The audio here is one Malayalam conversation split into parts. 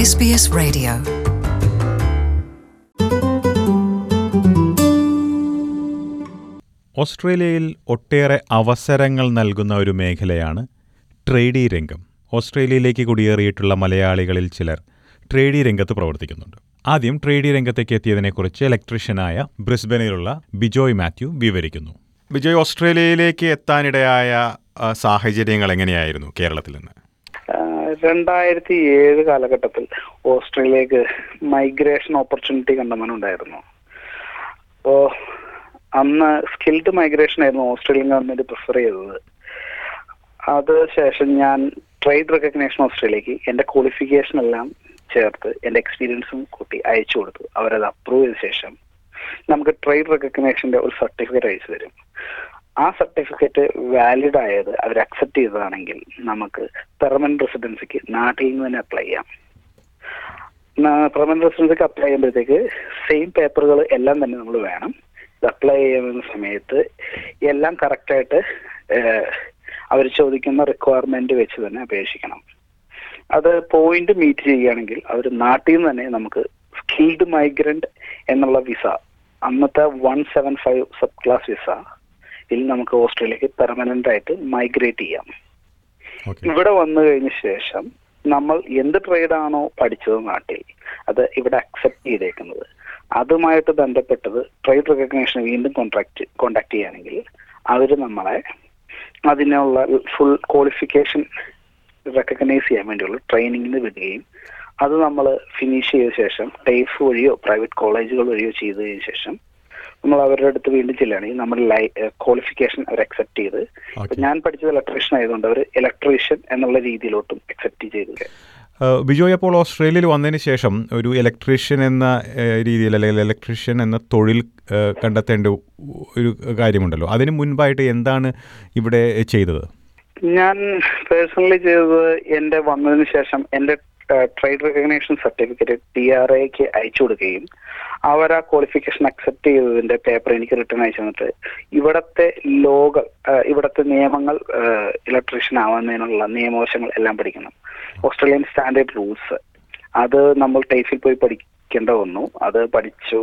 SBS Radio. ഓസ്ട്രേലിയയിൽ ഒട്ടേറെ അവസരങ്ങൾ നൽകുന്ന ഒരു മേഖലയാണ് ട്രേഡി രംഗം ഓസ്ട്രേലിയയിലേക്ക് കുടിയേറിയിട്ടുള്ള മലയാളികളിൽ ചിലർ ട്രേഡി രംഗത്ത് പ്രവർത്തിക്കുന്നുണ്ട് ആദ്യം ട്രേഡി രംഗത്തേക്ക് എത്തിയതിനെക്കുറിച്ച് ഇലക്ട്രീഷ്യനായ ബ്രിസ്ബനിലുള്ള ബിജോയ് മാത്യു വിവരിക്കുന്നു ബിജോയ് ഓസ്ട്രേലിയയിലേക്ക് എത്താനിടയായ ആ, സാഹചര്യങ്ങൾ എങ്ങനെയായിരുന്നു കേരളത്തിൽ നിന്ന് രണ്ടായിരത്തി ഏഴ് കാലഘട്ടത്തിൽ ഓസ്ട്രേലിയക്ക് മൈഗ്രേഷൻ ഓപ്പർച്യൂണിറ്റി കണ്ടെത്താനുണ്ടായിരുന്നു അപ്പോ അന്ന് സ്കിൽഡ് മൈഗ്രേഷൻ ആയിരുന്നു ഓസ്ട്രേലിയൻ ഗവൺമെന്റ് പ്രിഫർ ചെയ്തത് അത് ശേഷം ഞാൻ ട്രേഡ് റെക്കഗ്നേഷൻ ഓസ്ട്രേലിയക്ക് എന്റെ ക്വാളിഫിക്കേഷൻ എല്ലാം ചേർത്ത് എന്റെ എക്സ്പീരിയൻസും കൂട്ടി അയച്ചു കൊടുത്തു അവരത് അപ്രൂവ് ചെയ്ത ശേഷം നമുക്ക് ട്രേഡ് റെക്കഗ്നേഷന്റെ ഒരു സർട്ടിഫിക്കറ്റ് അയച്ചു തരും ആ സർട്ടിഫിക്കറ്റ് വാലിഡ് ആയത് അവർ അക്സെപ്റ്റ് ചെയ്തതാണെങ്കിൽ നമുക്ക് പെർമനന്റ് റെസിഡൻസിക്ക് നാട്ടിൽ നിന്ന് തന്നെ അപ്ലൈ ചെയ്യാം പെർമനന്റ് റെസിഡൻസിക്ക് അപ്ലൈ ചെയ്യുമ്പോഴത്തേക്ക് സെയിം പേപ്പറുകൾ എല്ലാം തന്നെ നമ്മൾ വേണം ഇത് അപ്ലൈ ചെയ്യുന്ന സമയത്ത് എല്ലാം കറക്റ്റായിട്ട് അവർ ചോദിക്കുന്ന റിക്വയർമെന്റ് വെച്ച് തന്നെ അപേക്ഷിക്കണം അത് പോയിന്റ് മീറ്റ് ചെയ്യുകയാണെങ്കിൽ അവർ നാട്ടിൽ നിന്ന് തന്നെ നമുക്ക് സ്കിൽഡ് മൈഗ്രന്റ് എന്നുള്ള വിസ അന്നത്തെ one seven five sub class visa ഇതിൽ നമുക്ക് ഓസ്ട്രേലിയക്ക് പെർമനന്റ് ആയിട്ട് മൈഗ്രേറ്റ് ചെയ്യാം ഓക്കെ ഇവിടെ വന്നു കഴിഞ്ഞ ശേഷം നമ്മൾ എന്ത് ട്രേഡാണോ പഠിച്ചത് നാട്ടിൽ അത് ഇവിടെ അക്സെപ്റ്റ് ചെയ്തേക്കുന്നത് അതുമായിട്ട് ബന്ധപ്പെട്ടത് ട്രേഡ് റെക്കഗ്നേഷൻ വീണ്ടും കോൺട്രാക്ട് കോണ്ടാക്ട് ചെയ്യുകയാണെങ്കിൽ അവർ നമ്മളെ അതിനുള്ള ഫുൾ ക്വാളിഫിക്കേഷൻ റെക്കഗ്നൈസ് ചെയ്യാൻ വേണ്ടിയുള്ള ട്രെയിനിങ്ങിന് വിടുകയും അത് നമ്മൾ ഫിനിഷ് ചെയ്ത ശേഷം ടൈഫ് വഴിയോ പ്രൈവറ്റ് കോളേജുകൾ വഴിയോ ചെയ്തതിനു ശേഷം നമ്മൾ അവരുടെ അടുത്ത് വീണ്ടും ചെല്ലുകയാണെങ്കിൽ നമ്മുടെ ക്വാളിഫിക്കേഷൻ അവർ അക്സെപ്റ്റ് ചെയ്ത് ഇപ്പൊ ഞാൻ പഠിച്ചത് ഇലക്ട്രീഷ്യൻ ആയതുകൊണ്ട് അവർ ഇലക്ട്രീഷ്യൻ എന്നുള്ള രീതിയിലോട്ടും അക്സെപ്റ്റ് ചെയ്തില്ല ആ, ബിജോയ് അപ്പോൾ ഓസ്ട്രേലിയയിൽ വന്നതിന് ശേഷം ഒരു ഇലക്ട്രീഷ്യൻ എന്ന ആ, രീതിയിൽ അല്ലെങ്കിൽ ഇലക്ട്രീഷ്യൻ എന്ന തൊഴിൽ ആ, കണ്ടെത്തേണ്ട ഒരു കാര്യമുണ്ടല്ലോ അതിന് മുൻപായിട്ട് എന്താണ് ഇവിടെ ചെയ്തത് ഞാൻ പേഴ്സണലി ചെയ്തത് എന്റെ വന്നതിന് ശേഷം എന്റെ trade recognition certificate T R എക്ക് അയച്ചു കൊടുക്കുകയും അവർ ആ ക്വാളിഫിക്കേഷൻ അക്സെപ്റ്റ് ചെയ്തതിന്റെ പേപ്പർ എനിക്ക് റിട്ടേൺ അയച്ചു തന്നിട്ട് ഇവിടത്തെ ലോകൾ ഇവിടത്തെ നിയമങ്ങൾ ഇലക്ട്രീഷ്യൻ ആവുന്നതിനുള്ള നിയമവശങ്ങൾ എല്ലാം പഠിക്കണം ഓസ്ട്രേലിയൻ സ്റ്റാൻഡേർഡ് റൂൾസ് അത് നമ്മൾ ടൈഫിൽ പോയി പഠിക്കേണ്ട വന്നു അത് പഠിച്ചു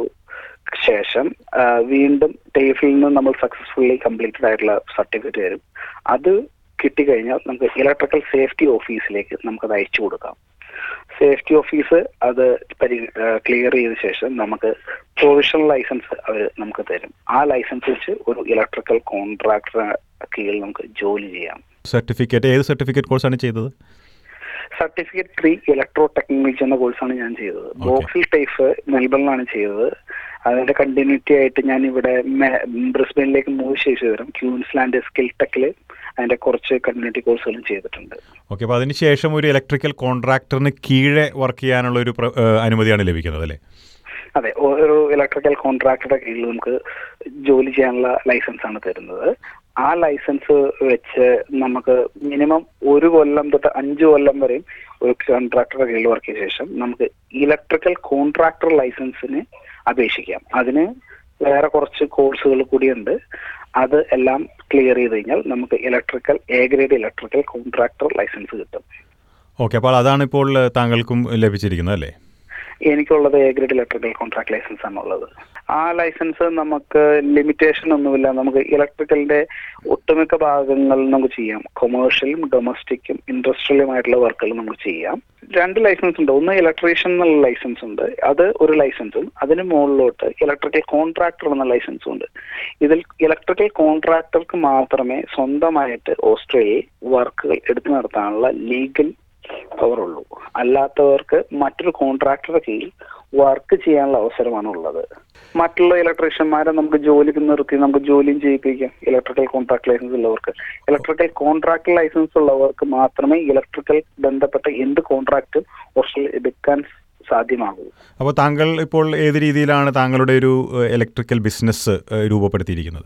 ശേഷം ആ, വീണ്ടും ടൈഫിൽ നിന്ന് നമ്മൾ സക്സസ്ഫുള്ളി കംപ്ലീറ്റഡ് ആയിട്ടുള്ള സർട്ടിഫിക്കറ്റ് തരും അത് കിട്ടിക്കഴിഞ്ഞാൽ നമുക്ക് ഇലക്ട്രിക്കൽ സേഫ്റ്റി ഓഫീസിലേക്ക് നമുക്കത് അയച്ചു കൊടുക്കാം സേഫ്റ്റി ഓഫീസ് അത് പരി ക്ലിയർ ചെയ്ത ശേഷം നമുക്ക് പ്രൊവിഷണൽ ലൈസൻസ് അവർ നമുക്ക് തരും ആ ലൈസൻസ് വെച്ച് ഒരു ഇലക്ട്രിക്കൽ കോൺട്രാക്ടർ കീഴിൽ നമുക്ക് ജോലി ചെയ്യാം സർട്ടിഫിക്കറ്റ് ഏത് സർട്ടിഫിക്കറ്റ് കോഴ്സാണ് ചെയ്തത് സർട്ടിഫിക്കറ്റ് ത്രീ ഇലക്ട്രോ ടെക്നോളജി എന്ന കോഴ്സാണ് ഞാൻ ചെയ്തത് ബോക്സിൽ ടൈഫ് മെൽബണിലാണ് ചെയ്തത് അതിന്റെ കണ്ടിന്യൂറ്റി ആയിട്ട് ഞാൻ ഇവിടെ മെ- ബ്രിസ്ബനിലേക്ക് മൂവ് ചെയ്ത വിവരം ക്യൂൻസ്ലാൻഡ് സ്കിൽ ടെക്കിൽ അതിന്റെ കുറച്ച് കണ്ടിന്യൂറ്റി കോഴ്സുകളും ചെയ്തിട്ടുണ്ട് ഓക്കെ അപ്പോൾ അതിനുശേഷം ഒരു ഇലക്ട്രിക്കൽ കോൺട്രാക്ടറിന് കീഴെ വർക്ക് ചെയ്യാനുള്ള ഒരു പ്ര- ആ, അനുമതിയാണ് ലഭിക്കുന്നത് അല്ലേ അതെ ഒരു ഇലക്ട്രിക്കൽ കോൺട്രാക്ടറുടെ കീഴിൽ നമുക്ക് ജോലി ചെയ്യാനുള്ള ലൈസൻസ് ആണ് തരുന്നത് ആ ലൈസൻസ് വെച്ച് നമുക്ക് മിനിമം ഒരു കൊല്ലം തൊട്ട് അഞ്ച് കൊല്ലം വരെയും ഒരു കോൺട്രാക്ടറുടെ കീഴിൽ വർക്ക് ചെയ്ത ശേഷം നമുക്ക് ഇലക്ട്രിക്കൽ കോൺട്രാക്ടർ ലൈസൻസിന് അപേക്ഷിക്കാം അതിന് വേറെ കുറച്ച് കോഴ്സുകൾ കൂടിയുണ്ട് അത് എല്ലാം ക്ലിയർ ചെയ്ത് കഴിഞ്ഞാൽ നമുക്ക് electrical A grade electrical contractor licence കിട്ടും ഓക്കെ അപ്പോൾ അതാണ് ഇപ്പോൾ ആ, താങ്കൾക്കും ലഭിച്ചിരിക്കുന്നത് അല്ലേ എനിക്കുള്ളത് A grade electrical contract licence ആണുള്ളത് ആ ലൈസൻസ് നമുക്ക് ലിമിറ്റേഷൻ ഒന്നുമില്ല നമുക്ക് ഇലക്ട്രിക്കലിന്റെ ഒട്ടുമിക്ക ഭാഗങ്ങൾ നമുക്ക് ചെയ്യാം കൊമേഴ്ഷ്യലും ഡൊമസ്റ്റിക്കും ഇൻഡസ്ട്രിയലുമായിട്ടുള്ള വർക്കുകൾ നമുക്ക് ചെയ്യാം രണ്ട് ലൈസൻസ് ഉണ്ട് ഒന്ന് ഇലക്ട്രീഷ്യൻ എന്നുള്ള ലൈസൻസ് ഉണ്ട് അത് ഒരു ലൈസൻസും അതിന് മുകളിലോട്ട് ഇലക്ട്രിക്കൽ കോൺട്രാക്ടർ എന്ന ലൈസൻസും ഉണ്ട് ഇതിൽ ഇലക്ട്രിക്കൽ കോൺട്രാക്ടർക്ക് മാത്രമേ സ്വന്തമായിട്ട് ഓസ്ട്രേലിയയിൽ വർക്കുകൾ എടുത്തു നടത്താനുള്ള ലീഗൽ പവർ ഉള്ളൂ അല്ലാത്തവർക്ക് മറ്റൊരു കോൺട്രാക്ടറുടെ കീഴിൽ വർക്ക് ചെയ്യാനുള്ള അവസരമാണ് ഉള്ളത് മറ്റുള്ള ഇലക്ട്രീഷ്യന്മാരെ നമുക്ക് ജോലിക്ക് നിർത്തി നമുക്ക് ജോലിയും ചെയ്യിപ്പിക്കാം ഇലക്ട്രിക്കൽ കോൺട്രാക്ട് ലൈസൻസ് ഉള്ളവർക്ക് ഇലക്ട്രിക്കൽ കോൺട്രാക്ട് ലൈസൻസ് ഉള്ളവർക്ക് മാത്രമേ ഇലക്ട്രിക്കൽ ബന്ധപ്പെട്ട എന്ത് കോൺട്രാക്റ്റും ഓസ്ട്രേലിയ എടുക്കാൻ സാധ്യമാകൂ അപ്പോൾ താങ്കൾ ഇപ്പോൾ ഏത് രീതിയിലാണ് താങ്കളുടെ ഒരു ഇലക്ട്രിക്കൽ ബിസിനസ് രൂപപ്പെടുത്തിയിരിക്കുന്നത്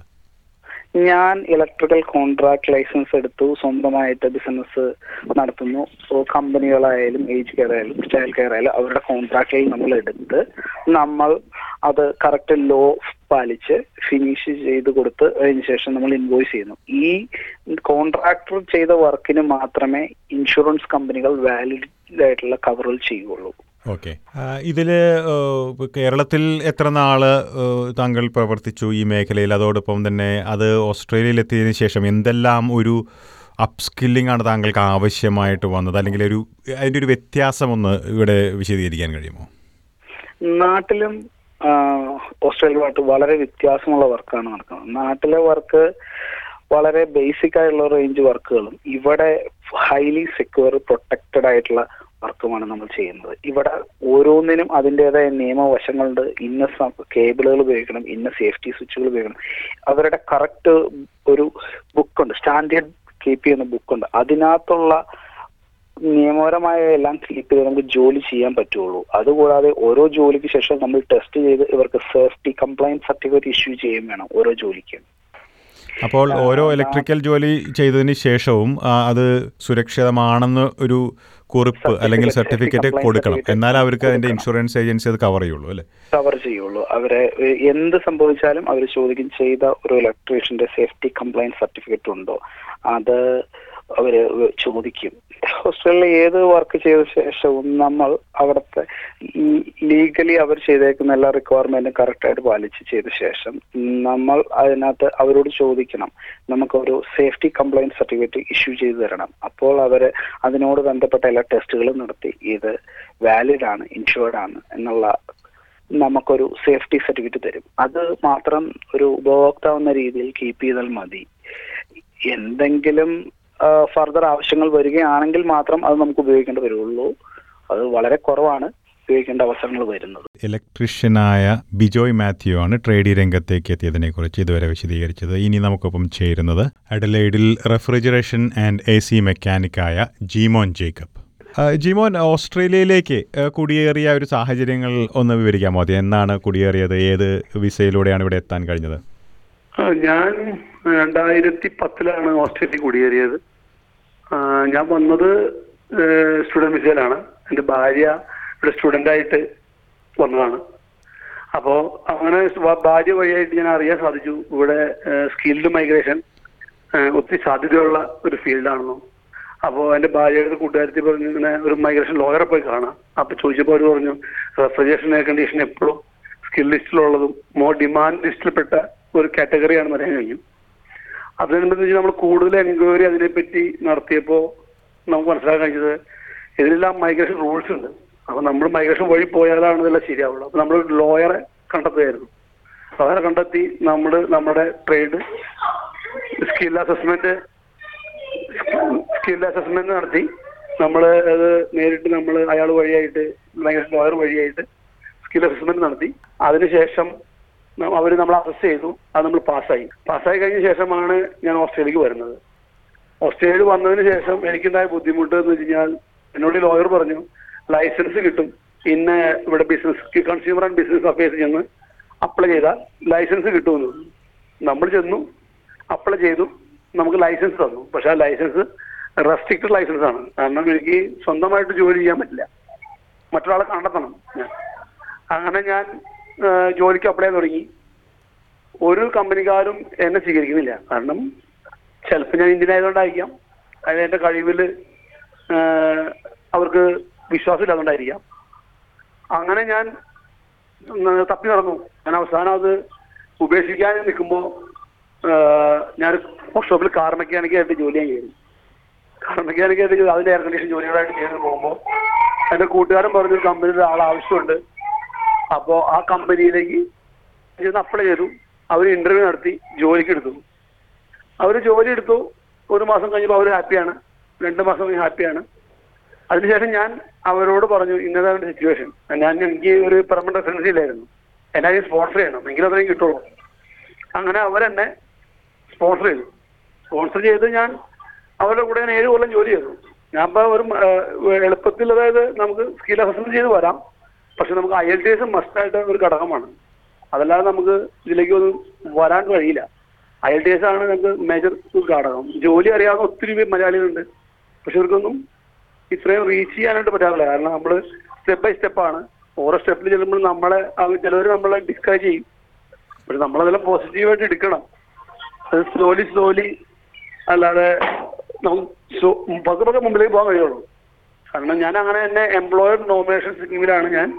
ഞാൻ ഇലക്ട്രിക്കൽ കോൺട്രാക്ട് ലൈസൻസ് എടുത്തു സ്വന്തമായിട്ട് ബിസിനസ് നടത്തുന്നു സോ കമ്പനികളായാലും ഏജ് കെയർ ആയാലും സ്റ്റൈൽ കെയർ ആയാലും അവരുടെ കോൺട്രാക്റ്റിൽ നമ്മൾ എടുത്ത് നമ്മൾ അത് കറക്റ്റ് ലോ പാലിച്ച് ഫിനിഷ് ചെയ്ത് കൊടുത്ത് അതിന് ശേഷം നമ്മൾ ഇൻവോയ്സ് ചെയ്യുന്നു ഈ കോൺട്രാക്ടർ ചെയ്ത വർക്കിന് മാത്രമേ ഇൻഷുറൻസ് കമ്പനികൾ വാലിഡ് ആയിട്ടുള്ള കവറുകൾ ചെയ്യുള്ളൂ ഓക്കെ ഇതിൽ കേരളത്തിൽ എത്ര നാള് ഏഹ്, താങ്കൾ പ്രവർത്തിച്ചു ഈ മേഖലയിൽ അതോടൊപ്പം തന്നെ അത് ഓസ്ട്രേലിയയിൽ എത്തിയതിനു ശേഷം എന്തെല്ലാം ഒരു അപ്സ്കില്ലിംഗ് ആണ് താങ്കൾക്ക് ആവശ്യമായിട്ട് വന്നത് അല്ലെങ്കിൽ ഒരു അതിൻ്റെ ഒരു വ്യത്യാസം ഒന്ന് ഇവിടെ വിശദീകരിക്കാൻ കഴിയുമോ നാട്ടിലും ആ, ഓസ്ട്രേലിയയുമായിട്ട് വളരെ വ്യത്യാസമുള്ള വർക്കാണ് നടക്കുന്നത് നാട്ടിലെ വർക്ക് വളരെ ബേസിക് ആയിട്ടുള്ള റേഞ്ച് വർക്കുകളും ഇവിടെ ഹൈലി സെക്യൂർ പ്രൊട്ടക്റ്റഡ് ആയിട്ടുള്ള വർക്കുമാണ് നമ്മൾ ചെയ്യുന്നത് ഇവിടെ ഓരോന്നിനും അതിൻ്റെതായ നിയമവശങ്ങളുണ്ട് ഇന്ന കേബിളുകൾ ഉപയോഗിക്കണം ഇന്ന സേഫ്റ്റി സ്വിച്ചുകൾ ഉപയോഗിക്കണം അവരുടെ കറക്റ്റ് ഒരു ബുക്കുണ്ട് സ്റ്റാൻഡേർഡ് കീപ്പ് ചെയ്യുന്ന ബുക്കുണ്ട് അതിനകത്തുള്ള നിയമപരമായ എല്ലാം കീപ്പ് ചെയ്ത് നമുക്ക് ജോലി ചെയ്യാൻ പറ്റുള്ളൂ അതുകൂടാതെ ഓരോ ജോലിക്ക് ശേഷം നമ്മൾ ടെസ്റ്റ് ചെയ്ത് ഇവർക്ക് സേഫ്റ്റി കംപ്ലൈൻറ്റ് സർട്ടിഫിക്കറ്റ് ഇഷ്യൂ ചെയ്യും വേണം ഓരോ ജോലിക്കും അപ്പോൾ ഓരോ ഇലക്ട്രിക്കൽ ജോലി ചെയ്തതിന് ശേഷവും ആ, അത് സുരക്ഷിതമാണെന്ന് ഒരു കുറിപ്പ് Certificate, അല്ലെങ്കിൽ safety സർട്ടിഫിക്കറ്റ് compliance കൊടുക്കണം certificate എന്നാൽ അവർക്ക് അതിന്റെ കൊടുക്കണം. ഇൻഷുറൻസ് ഏജൻസി അത് കവർ ചെയ്യുള്ളൂ അല്ലേ കവർ ചെയ്യുള്ളൂ അവരെ ഏഹ്, എന്ത് സംഭവിച്ചാലും അവർ ചോദിക്കും ചെയ്ത ഒരു ഇലക്ട്രീഷ്യന്റെ സേഫ്റ്റി കംപ്ലൈൻറ്റ് സർട്ടിഫിക്കറ്റ് ഉണ്ടോ അത് അവര് ചോദിക്കും ഓസ്ട്രേലിയയിൽ ഏത് വർക്ക് ചെയ്ത ശേഷവും നമ്മൾ അവിടുത്തെ ലീഗലി അവർ ചെയ്തേക്കുന്ന എല്ലാ റിക്വയർമെന്റും കറക്റ്റായിട്ട് പാലിച്ച് ചെയ്ത ശേഷം നമ്മൾ അതിനകത്ത് അവരോട് ചോദിക്കണം നമുക്കൊരു സേഫ്റ്റി കംപ്ലൈൻറ്റ് സർട്ടിഫിക്കറ്റ് ഇഷ്യൂ ചെയ്തു തരണം അപ്പോൾ അവര് അതിനോട് ബന്ധപ്പെട്ട എല്ലാ ടെസ്റ്റുകളും നടത്തി ഇത് വാലിഡ് ആണ് ഇൻഷുർഡ് ആണ് എന്നുള്ള നമുക്കൊരു സേഫ്റ്റി സർട്ടിഫിക്കറ്റ് തരും അത് മാത്രം ഒരു ഉപഭോക്താവെന്ന രീതിയിൽ കീപ്പ് ചെയ്താൽ മതി എന്തെങ്കിലും ഫർദർ ആവശ്യങ്ങൾ വരികയാണെങ്കിൽ മാത്രം അത് നമുക്ക് ഉപയോഗിക്കേണ്ടി വരുള്ളൂ അത് വളരെ കുറവാണ് ഉപയോഗിക്കേണ്ട അവസരങ്ങൾ വരുന്നത് ഇലക്ട്രീഷ്യനായ ബിജോയ് മാത്യു ആണ് ട്രേഡി രംഗത്തേക്ക് എത്തിയതിനെക്കുറിച്ച് ഇതുവരെ വിശദീകരിച്ചത് ഇനി നമുക്കൊപ്പം ചേരുന്നത് അഡലൈഡിൽ റെഫ്രിജറേഷൻ ആൻഡ് എ സി മെക്കാനിക്കായ ജീമോൻ ജേക്കബ് ആ, ജീമോൻ ഓസ്ട്രേലിയയിലേക്ക് ആ, കുടിയേറിയ ഒരു സാഹചര്യങ്ങൾ ഒന്ന് വിവരിക്കാമോ അത് എന്നാണ് കുടിയേറിയത് ഏത് വിസയിലൂടെയാണ് ഇവിടെ എത്താൻ കഴിഞ്ഞത് ആ, ഞാൻ രണ്ടായിരത്തി പത്തിലാണ് ഓസ്ട്രേലിയ കുടിയേറിയത് ആ, ഞാൻ വന്നത് സ്റ്റുഡന്റ് വിസയിലാണ് എൻ്റെ ഭാര്യ ഇവിടെ സ്റ്റുഡന്റ് ആയിട്ട് വന്നതാണ് അപ്പോ അങ്ങനെ വ- ഭാര്യ വഴിയായിട്ട് ഞാൻ അറിയാൻ സാധിച്ചു ഇവിടെ സ്കിൽഡ് മൈഗ്രേഷൻ ഒത്തിരി സാധ്യതയുള്ള ഒരു ഫീൽഡാണെന്നും അപ്പോൾ എൻ്റെ ഭാര്യയുടെ കൂട്ടുകാരത്തി പറഞ്ഞു ഇങ്ങനെ ഒരു മൈഗ്രേഷൻ ലോയറെ പോയി കാണാം അപ്പൊ ചോദിച്ചപ്പോൾ അവർ പറഞ്ഞു റെഫ്രിജറേഷൻ എയർ കണ്ടീഷൻ എപ്പോഴും സ്കിൽ ലിസ്റ്റിലുള്ളതും മോർ ഡിമാൻഡ് ലിസ്റ്റിൽപ്പെട്ട ഒരു കാറ്റഗറിയാണെന്ന് അറിയാൻ കഴിഞ്ഞു അതിനനുബന്ധിച്ച് നമ്മൾ കൂടുതൽ എൻക്വയറി അതിനെപ്പറ്റി നടത്തിയപ്പോൾ നമുക്ക് മനസ്സിലാക്കാൻ കഴിഞ്ഞത് ഇതിലെല്ലാം മൈഗ്രേഷൻ റൂൾസ് ഉണ്ട് അപ്പൊ നമ്മൾ മൈഗ്രേഷൻ വഴി പോയാലാണ് ഇതെല്ലാം ശരിയാവുള്ളൂ അപ്പൊ നമ്മൾ ലോയറെ കണ്ടെത്തുകയായിരുന്നു ലോയറെ കണ്ടെത്തി നമ്മൾ നമ്മുടെ trade skill assessment skill assessment നടത്തി നമ്മൾ അത് നേരിട്ട് നമ്മൾ അയാൾ വഴിയായിട്ട് മൈഗ്രേഷൻ ലോയർ വഴിയായിട്ട് സ്കിൽ അസസ്മെന്റ് നടത്തി അതിനുശേഷം അവർ നമ്മൾ അസസ് ചെയ്തു അത് നമ്മൾ പാസ്സായി പാസ്സായി കഴിഞ്ഞ ശേഷമാണ് ഞാൻ ഓസ്ട്രേലിയക്ക് വരുന്നത് ഓസ്ട്രേലിയയിൽ വന്നതിന് ശേഷം എനിക്കുണ്ടായ ബുദ്ധിമുട്ട് എന്ന് വെച്ച് കഴിഞ്ഞാൽ എന്നോട് ലോയർ പറഞ്ഞു ലൈസൻസ് കിട്ടും ഇന്ന ഇവിടെ business consumer and business affairs ചെന്ന് അപ്ലൈ ചെയ്താൽ ലൈസൻസ് കിട്ടുമെന്ന് പറഞ്ഞു. നമ്മൾ ചെന്നു അപ്ലൈ ചെയ്തു നമുക്ക് ലൈസൻസ് തന്നു പക്ഷെ ആ ലൈസൻസ് റെസ്ട്രിക്റ്റഡ് ലൈസൻസ് ആണ് കാരണം എനിക്ക് സ്വന്തമായിട്ട് ജോലി ചെയ്യാൻ പറ്റില്ല മറ്റൊരാളെ കണ്ടെത്തണം ഞാൻ അങ്ങനെ ഞാൻ ആ, ജോലിക്ക് അപ്ലൈ ചെയ്യാൻ തുടങ്ങി ഒരു കമ്പനിക്കാരും എന്നെ സ്വീകരിക്കുന്നില്ല കാരണം ചിലപ്പോൾ ഞാൻ ഇന്ത്യൻ ആയതുകൊണ്ടായിരിക്കാം അതിന് എന്റെ കഴിവിൽ അവർക്ക് വിശ്വാസമില്ലാതുകൊണ്ടായിരിക്കാം അങ്ങനെ ഞാൻ ഉം, തപ്പി നടന്നു ഞാൻ അവസാനം അത് ഉപേക്ഷിക്കാൻ നിൽക്കുമ്പോൾ ഞാൻ വർക്ക്ഷോപ്പിൽ കാർ മെക്കാനിക്കായിട്ട് ജോലി ചെയ്യാൻ കയറി കാർ മെക്കാനിക്കായിട്ട് ജോലി- അതിന്റെ എയർ കണ്ടീഷൻ ജോലികളായിട്ട് ചെയ്ത് പോകുമ്പോൾ എന്റെ കൂട്ടുകാരൻ പറഞ്ഞൊരു കമ്പനിയിൽ ആൾ ആവശ്യമുണ്ട് അപ്പോ ആ കമ്പനിയിലേക്ക് ചെന്ന് അപ്ലൈ ചെയ്തു അവർ ഇന്റർവ്യൂ നടത്തി ജോലിക്ക് എടുത്തു അവർ ജോലി എടുത്തു ഒരു മാസം കഴിഞ്ഞപ്പോൾ അവർ ഹാപ്പിയാണ് രണ്ട് മാസം കഴിഞ്ഞ് ഹാപ്പിയാണ് അതിനുശേഷം ഞാൻ അവരോട് പറഞ്ഞു ഇന്നതാണ് സിറ്റുവേഷൻ ഞാൻ എനിക്ക് ഒരു പെർമനന്റ് റെസിഡൻസി ഇല്ലായിരുന്നു എന്നെ സ്പോൺസർ ചെയ്യണം എങ്കിലും അത്രയും കിട്ടുള്ളൂ അങ്ങനെ അവരെന്നെ സ്പോൺസർ ചെയ്തു സ്പോൺസർ ചെയ്ത് ഞാൻ അവരുടെ കൂടെ ഞാൻ ഏഴ് കൊല്ലം ജോലി ചെയ്തു ഞാൻ ഇപ്പൊ ഒരു ആ, എളുപ്പത്തിൽ അതായത് നമുക്ക് സ്കിൽ അസസ്മെന്റ് ചെയ്ത് വരാം പക്ഷെ നമുക്ക് ഐ എൽ ടി എസ് മസ്റ്റായിട്ട് ഒരു ഘടകമാണ് അതല്ലാതെ നമുക്ക് ഇതിലേക്ക് ഒന്നും വരാൻ കഴിയില്ല ഐ എൽ ടി എസ് ആണ് നമുക്ക് മേജർ ഘടകം ജോലി അറിയാവുന്ന ഒത്തിരി പേര് മലയാളികളുണ്ട് പക്ഷെ ഇവർക്കൊന്നും ഇത്രയും റീച്ച് ചെയ്യാനായിട്ട് പറ്റാറില്ല കാരണം നമ്മൾ സ്റ്റെപ്പ് ബൈ സ്റ്റെപ്പാണ് ഓരോ സ്റ്റെപ്പിൽ ചെല്ലുമ്പോൾ നമ്മളെ ചിലവർ നമ്മളെ ഡിസ്കറേജ് ചെയ്യും പക്ഷെ നമ്മളതെല്ലാം പോസിറ്റീവായിട്ട് എടുക്കണം അത് സ്ലോലി സ്ലോലി അല്ലാതെ നമുക്ക് പതുക്കെ പതുക്കെ മുമ്പിലേക്ക് പോകാൻ കഴിയുള്ളൂ കാരണം ഞാൻ അങ്ങനെ തന്നെ എംപ്ലോയർ നോമിനേഷൻ സ്കീമിലാണ് ഞാൻ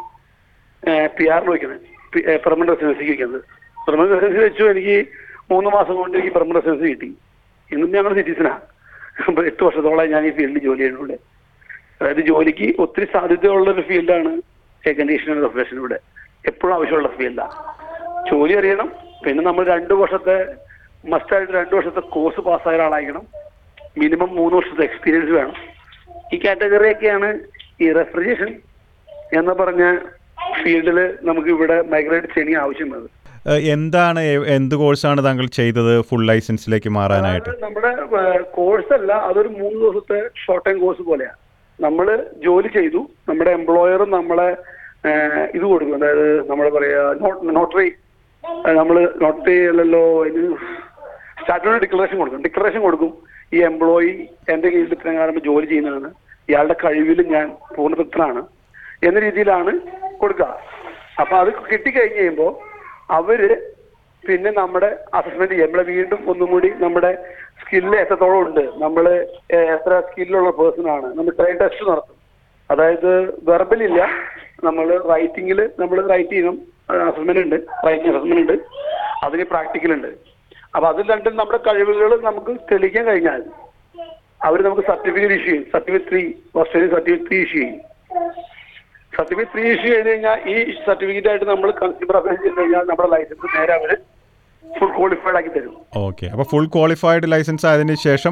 പി ആറിന് വയ്ക്കുന്നത് പെർമനന്റ് റെസിഡൻസിക്ക് വയ്ക്കുന്നത് പെർമനന്റ് റെസിഡൻസി വെച്ചു എനിക്ക് മൂന്ന് മാസം കൊണ്ട് എനിക്ക് പെർമനന്റ് റെസിഡൻസി കിട്ടി ഇന്നും ഞങ്ങൾ സിറ്റിസനാ അപ്പൊ എട്ട് വർഷത്തോളം ഞാൻ ഈ ഫീൽഡിൽ ജോലി ചെയ്യുന്നുണ്ട് അതായത് ജോലിക്ക് ഒത്തിരി സാധ്യതയുള്ള ഒരു ഫീൽഡാണ് എയർ കണ്ടീഷണർ റെഫ്രിജറേഷൻ ഇവിടെ എപ്പോഴും ആവശ്യമുള്ള ഫീൽഡാണ് ജോലി അറിയണം പിന്നെ നമ്മൾ രണ്ട് വർഷത്തെ മസ്റ്റായിട്ട് രണ്ട് വർഷത്തെ കോഴ്സ് പാസ്സായ ഒരാളായിരിക്കണം മിനിമം മൂന്ന് വർഷത്തെ എക്സ്പീരിയൻസ് വേണം ഈ കാറ്റഗറിയൊക്കെയാണ് ഈ റെഫ്രിജറേഷൻ എന്ന് പറഞ്ഞ ഫീൽഡിൽ നമുക്ക് ഇവിടെ മൈഗ്രേറ്റ് ചെയ്യണ ആവശ്യമുള്ളത് ഏഹ് എന്താണ് എ- എന്ത് കോഴ്സാണ് താങ്കൾ ചെയ്തത് ഫുൾ ലൈസൻസിലേക്ക് മാറാനായിട്ട് അത് നമ്മുടെ കോഴ്സ് അല്ല അതൊരു മൂന്ന് ദിവസത്തെ ഷോർട്ട് ടൈം കോഴ്സ് പോലെയാണ് നമ്മൾ ജോലി ചെയ്തു നമ്മുടെ എംപ്ലോയർ നമ്മളെ ഏഹ്, ഇത് കൊടുക്കും അതായത് നമ്മൾ പറയാ നോട്ടറി നമ്മൾ നോട്ടറി അല്ലല്ലോ ഇത് സ്റ്റാർട്ടിങ് ഡിക്ലറേഷൻ കൊടുക്കും ഡിക്ലറേഷൻ കൊടുക്കും ഈ എംപ്ലോയി എന്റെ കീഴിൽ ഇത്രയും കാലം ജോലി ചെയ്യുന്നതാണ് ഇയാളുടെ കഴിവിൽ ഞാൻ പൂർണ്ണതൃപ്തനാണ് എന്ന രീതിയിലാണ് കൊടുക്കുക അപ്പൊ അത് കിട്ടിക്കഴിഞ്ഞ് കഴിയുമ്പോൾ അവര് പിന്നെ നമ്മുടെ അസസ്മെന്റ് ചെയ്യും നമ്മളെ വീണ്ടും ഒന്നും കൂടി നമ്മുടെ സ്കില്ല് എത്രത്തോളം ഉണ്ട് നമ്മൾ എത്ര സ്കില്ലുള്ള പേഴ്സൺ ആണ് നമ്മൾ ട്രെയിൻ ടെസ്റ്റ് നടത്തും അതായത് വെർബൽ ഇല്ല നമ്മൾ റൈറ്റിംഗിൽ നമ്മൾ റൈറ്റ് ചെയ്യണം അസസ്മെന്റ് ഉണ്ട് റൈറ്റിംഗ് അസസ്മെന്റ് ഉണ്ട് അതിന് പ്രാക്ടിക്കൽ ഉണ്ട് അപ്പൊ അതിൽ രണ്ടും നമ്മുടെ കഴിവുകൾ നമുക്ക് തെളിയിക്കാൻ കഴിഞ്ഞാൽ അവർ നമുക്ക് സർട്ടിഫിക്കറ്റ് ഇഷ്യൂ ചെയ്യും certificate three Australian certificate three issue ചെയ്യും സർട്ടിഫിക്കറ്റ് ത്രീ ഇഷ്യൂ ചെയ്ത് കഴിഞ്ഞാൽ ഈ സർട്ടിഫിക്കറ്റ് ആയിട്ട് നമ്മൾ കൺസ്യൂമർ അഫയേഴ്സ് ചെയ്ത് കഴിഞ്ഞാൽ നമ്മുടെ ലൈസൻസ് നേരെ അവർ ഫുൾ ക്വാളിഫൈഡ് ആക്കി തരും ഓക്കെ അപ്പോൾ ഫുൾ ക്വാളിഫൈഡ് ലൈസൻസ് ആയതിനു ശേഷം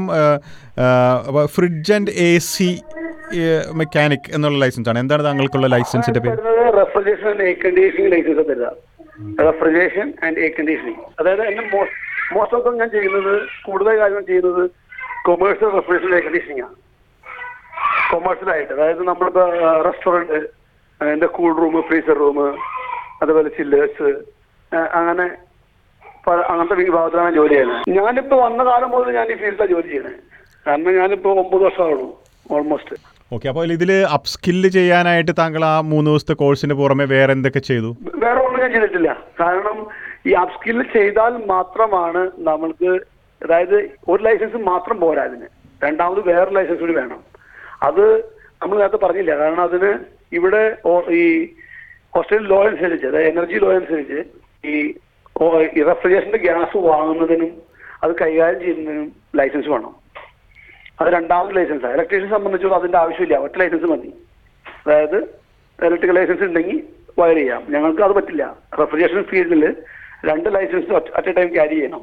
fridge and A C mechanic എന്നുള്ള ലൈസൻസ് ആണ് എന്താണ് താങ്കൾക്കുള്ള ലൈസൻസിന്റെ പേര് വരുന്നത് refrigeration and air conditioning licence തരിക റെഫ്രിജറേഷൻ ആൻഡ് എയർ കണ്ടീഷനിങ് അതായത് എന്റെ മോസ്റ്റ് ഓഫ് ഞാൻ ചെയ്യുന്നത് കൂടുതൽ കാര്യം ചെയ്യുന്നത് കൊമേഴ്സ്യൽ റെഫ്രിജറേഷൻ എയർ കണ്ടീഷനിങ് ആണ് കൊമേഴ്സ്യൽ ആയിട്ട് അതായത് നമ്മളിപ്പോ റെസ്റ്റോറന്റ് എന്റെ കൂൾ റൂം ഫ്രീസർ റൂം അതുപോലെ ചില്ലേഴ്സ് അങ്ങനെ പല- അങ്ങനത്തെ വിഭാഗത്തിലാണ് ജോലി ചെയ്യുന്നത് ഞാനിപ്പോ വന്ന കാലം മുതൽ ഞാൻ ഈ ഫീൽഡിലാണ് ജോലി ചെയ്യുന്നത് കാരണം ഞാനിപ്പോ ഒമ്പത് വർഷമാവുള്ളൂ ഓൾമോസ്റ്റ് ഓക്കെ അപ്പോൾ ഇതിൽ അപ്സ്കില്ല് ചെയ്യാനായിട്ട് താങ്കൾ ആ മൂന്ന് ദിവസത്തെ കോഴ്സിന് പുറമെ വേറെ എന്തൊക്കെ ചെയ്തു വേറെ ഒന്നും ഞാൻ ചെയ്തിട്ടില്ല കാരണം ഈ അപ്സ്കിൽ ചെയ്താൽ മാത്രമാണ് നമ്മൾക്ക് അതായത് ഒരു ലൈസൻസ് മാത്രം പോരാ അതിന് രണ്ടാമത് വേറെ ലൈസൻസ് കൂടി വേണം അത് നമ്മൾ നേരത്തെ പറഞ്ഞില്ല കാരണം അതിന് ഇവിടെ ഓ- ഈ ഓസ്ട്രേലിയൻ ലോ അനുസരിച്ച് അതായത് എനർജി ലോ അനുസരിച്ച് ഈ ഓ- ഈ റെഫ്രിജറേഷന്റെ ഗ്യാസ് വാങ്ങുന്നതിനും അത് കൈകാര്യം ചെയ്യുന്നതിനും ലൈസൻസ് വേണം അത് രണ്ടാമത് ലൈസൻസാണ് ഇലക്ട്രീഷ്യനെ സംബന്ധിച്ചോളം അതിന്റെ ആവശ്യമില്ല ഒറ്റ ലൈസൻസ് മതി അതായത് ഇലക്ട്രിക്കൽ ലൈസൻസ് ഉണ്ടെങ്കിൽ വയർ ചെയ്യാം ഞങ്ങൾക്ക് അത് പറ്റില്ല റെഫ്രിജറേഷൻ ഫീൽഡിൽ രണ്ട് licence at a time carry ചെയ്യണം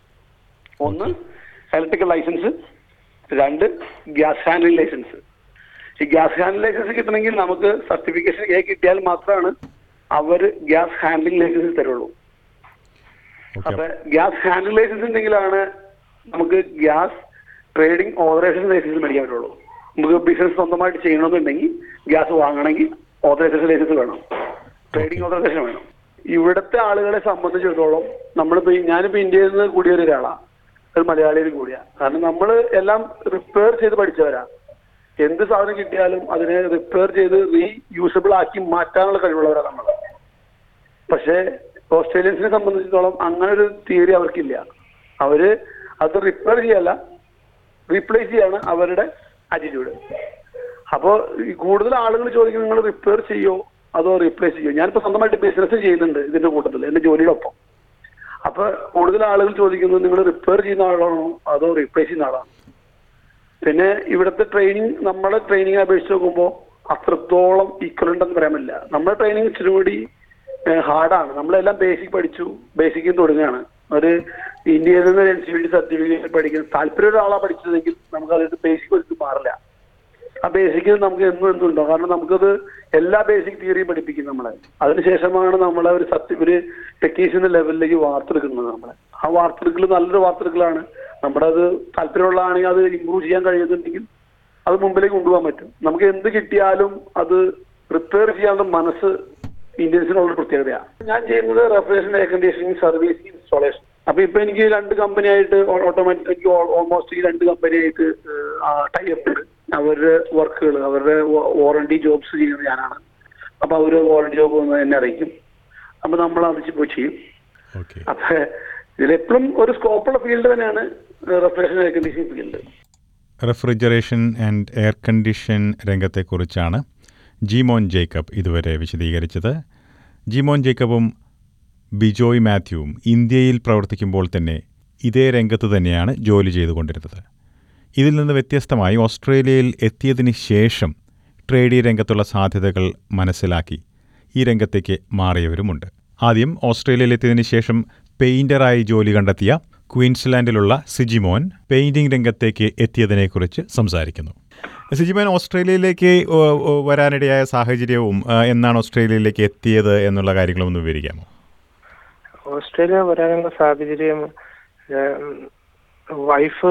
ഒന്ന് ഇലക്ട്രിക്കൽ ലൈസൻസ് രണ്ട് ഗ്യാസ് ഹാൻഡ്ലിംഗ് ലൈസൻസ് ഈ ഗ്യാസ് ഹാൻഡ്ലിംഗ് ലൈസൻസ് കിട്ടണമെങ്കിൽ നമുക്ക് സർട്ടിഫിക്കേഷൻ എ കിട്ടിയാൽ മാത്രമാണ് അവർ ഗ്യാസ് ഹാൻഡ്ലിംഗ് ലൈസൻസ് തരുള്ളൂ ഓക്കെ അപ്പൊ ഗ്യാസ് ഹാൻഡിൽ ലൈസൻസ് ഉണ്ടെങ്കിലാണ് നമുക്ക് ഗ്യാസ് ട്രേഡിംഗ് ഓതറൈസേഷൻ ലൈസൻസ് മേടിക്കാൻ പറ്റുള്ളൂ നമുക്ക് ബിസിനസ് സ്വന്തമായിട്ട് ചെയ്യണമെന്നുണ്ടെങ്കിൽ ഗ്യാസ് വാങ്ങണമെങ്കിൽ ഓതറൈസേഷൻ ലൈസൻസ് വേണം ട്രേഡിംഗ് ഓതറൈസേഷൻ വേണം ഇവിടുത്തെ ആളുകളെ സംബന്ധിച്ചിടത്തോളം നമ്മളിപ്പോ ഈ- ഞാനിപ്പോ ഇന്ത്യയിൽ നിന്ന് കൂടിയ ഒരാളാണ് ഒരു മലയാളിയിൽ കൂടിയ കാരണം നമ്മൾ എല്ലാം റിപ്പയർ ചെയ്ത് പഠിച്ചവരാ എന്ത് സാധനം കിട്ടിയാലും അതിനെ റിപ്പയർ ചെയ്ത് റീ യൂസബിൾ ആക്കി മാറ്റാനുള്ള കഴിവുള്ളവരാ നമ്മൾ പക്ഷേ ഓസ്ട്രേലിയൻസിനെ സംബന്ധിച്ചിടത്തോളം അങ്ങനെ ഒരു തിയറി അവർക്കില്ല അവര് അത് റിപ്പയർ ചെയ്യല്ല റീപ്ലേസ് ചെയ്യാണ് അവരുടെ ആറ്റിറ്റ്യൂഡ് അപ്പോൾ ഈ കൂടുതൽ ആളുകൾ ചോദിക്കും നിങ്ങൾ റിപ്പയർ ചെയ്യോ അതോ റീപ്ലേസ് ചെയ്യോ ഞാനിപ്പോ സ്വന്തമായിട്ട് ബിസിനസ് ചെയ്യുന്നുണ്ട് ഇതിന്റെ കൂട്ടത്തിൽ എന്റെ ജോലിയുടെ ഒപ്പം അപ്പൊ കൂടുതൽ ആളുകൾ ചോദിക്കുന്നത് നിങ്ങൾ റിപ്പയർ ചെയ്യുന്ന ആളാണോ അതോ റീപ്ലേസ് ചെയ്യുന്ന ആളാണോ പിന്നെ ഇവിടുത്തെ ട്രെയിനിങ് നമ്മളെ ട്രെയിനിങ് അപേക്ഷിച്ച് നോക്കുമ്പോൾ അത്രത്തോളം ഈക്വൽ ഉണ്ടെന്ന് പറയാൻ പറ്റില്ല നമ്മുടെ ട്രെയിനിങ് ഇച്ചിരി കൂടി ഹാർഡാണ് നമ്മളെല്ലാം ബേസിക് പഠിച്ചു ബേസിക്കിൽ തുടങ്ങുകയാണ് ഒരു ഇന്ത്യയിൽ നിന്ന് എൻ സി ബി സർട്ടിഫിക്കറ്റ് പഠിക്കുന്ന താല്പര്യമുള്ള ആളാ പഠിച്ചതെങ്കിൽ നമുക്ക് അതിന്റെ ബേസിക് ഒരിക്കലും മാറില്ല ആ ബേസിക്കിൽ നമുക്ക് എന്നും എന്തും ഉണ്ടോ കാരണം നമുക്കത് എല്ലാ ബേസിക് തിയറിയും പഠിപ്പിക്കും നമ്മളെ അതിനുശേഷമാണ് നമ്മളെ ഒരു സത്യ ഒരു ടെക്നീഷ്യൻ ലെവലിലേക്ക് വാർത്തെടുക്കുന്നത് നമ്മളെ ആ വാർത്തെടുക്കൽ നല്ലൊരു വാർത്തെടുക്കലാണ് നമ്മുടെ അത് താല്പര്യമുള്ളതാണെങ്കിൽ അത് ഇമ്പ്രൂവ് ചെയ്യാൻ കഴിയുന്നുണ്ടെങ്കിൽ അത് മുമ്പിലേക്ക് കൊണ്ടുപോകാൻ പറ്റും നമുക്ക് എന്ത് കിട്ടിയാലും അത് റിപ്പയർ ചെയ്യാനുള്ള മനസ്സ് ഇന്ത്യൻസിനുള്ള പ്രത്യേകതയാണ് ഞാൻ ചെയ്യുന്നത് refrigeration air conditioning service installation അപ്പൊ ഇപ്പൊ എനിക്ക് രണ്ട് കമ്പനി ആയിട്ട് ഓട്ടോമാറ്റിക് എനിക്ക് ഓൾമോസ്റ്റ് ഈ രണ്ട് കമ്പനി ആയിട്ട് ടൈപ്പ് ഉണ്ട് അവരുടെ വർക്കുകൾ അവരുടെ വാറണ്ടി ജോബ്സ് ചെയ്യുന്നത് ഞാനാണ് അപ്പൊ അവര് വാറണ്ടി ജോബ് വന്ന് എന്നെ അറിയിക്കും അപ്പൊ നമ്മൾ അത് പോയി ചെയ്യും ഓക്കെ അപ്പൊ ഇതിലെപ്പോഴും ഒരു സ്കോപ്പുള്ള ഫീൽഡ് തന്നെയാണ് refrigeration air conditioning field refrigeration and air condition രംഗത്തെക്കുറിച്ചാണ് ജിമോൻ ജേക്കബ് ഇതുവരെ വിശദീകരിച്ചത് ജിമോൻ ജേക്കബും ബിജോയ് മാത്യുവും ഇന്ത്യയിൽ പ്രവർത്തിക്കുമ്പോൾ തന്നെ ഇതേ രംഗത്ത് തന്നെയാണ് ജോലി ചെയ്തുകൊണ്ടിരുന്നത് ഇതിൽ നിന്ന് വ്യത്യസ്തമായി ഓസ്ട്രേലിയയിൽ എത്തിയതിന് ശേഷം ട്രേഡി രംഗത്തുള്ള സാധ്യതകൾ മനസ്സിലാക്കി ഈ രംഗത്തേക്ക് മാറിയവരുമുണ്ട് ആദ്യം ഓസ്ട്രേലിയയിൽ എത്തിയതിനു ശേഷം പെയിന്ററായി ജോലി കണ്ടെത്തിയ ക്വീൻസ്ലാൻഡിലുള്ള സിജിമോൻ പെയിന്റിംഗ് രംഗത്തേക്ക് എത്തിയതിനെക്കുറിച്ച് സംസാരിക്കുന്നു സിജിമോൻ ഓസ്ട്രേലിയയിലേക്ക് ഓ, ഓ, വരാനിടയായ സാഹചര്യവും ആ, എന്നാണ് ഓസ്ട്രേലിയയിലേക്ക് എത്തിയത് എന്നുള്ള കാര്യങ്ങളും ഒന്ന് വിവരിക്കാമോ ഓസ്ട്രേലിയ വരാനുള്ള സാഹചര്യം ഏം, വൈഫ്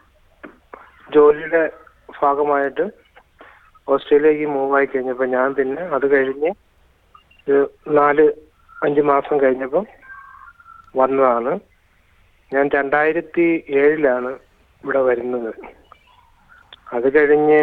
ജോലിയുടെ ഭാഗമായിട്ട് ഓസ്ട്രേലിയക്ക് മൂവ് ആയി കഴിഞ്ഞപ്പോൾ ഞാൻ പിന്നെ അത് കഴിഞ്ഞ് ഒരു നാല് അഞ്ച് മാസം കഴിഞ്ഞപ്പം വന്നതാണ് ഞാൻ രണ്ടായിരത്തി ഏഴിലാണ് ഇവിടെ വരുന്നത് അത് കഴിഞ്ഞ്